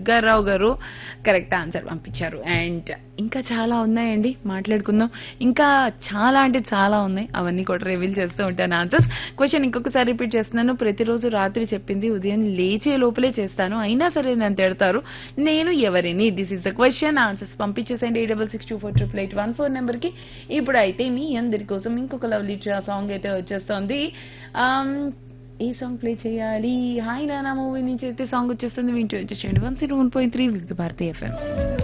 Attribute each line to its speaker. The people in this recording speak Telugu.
Speaker 1: దుర్గారావు గారు కరెక్ట్ ఆన్సర్ పంపించారు అండ్ ఇంకా చాలా ఉన్నాయండి మాట్లాడుకుందాం ఇంకా చాలా అంటే చాలా ఉన్నాయి అవన్నీ కూడా రివీల్ చేస్తూ ఉంటాను ఆన్సర్స్ క్వశ్చన్ ఇంకొకసారి రిపీట్ చేస్తున్నాను ప్రతిరోజు రాత్రి చెప్పింది ఉదయం లేచే లోపలే చేస్తాను అయినా సరే నన్ను తిడతారు నేను ఎవరిని this is the question answers పంపించేసేయండి eight double six two four triple eight one four number కి ఇప్పుడు అయితే మీ అందరి కోసం ఇంకొక లవ్లీ సాంగ్ అయితే వచ్చేస్తుంది Um, ఏ సాంగ్ ప్లే చేయాలి హాయ్ నానా మూవీ నుంచి అయితే సాంగ్ వచ్చేస్తుంది వింటూ వచ్చేసేయండి one zero one point three with Bharati FM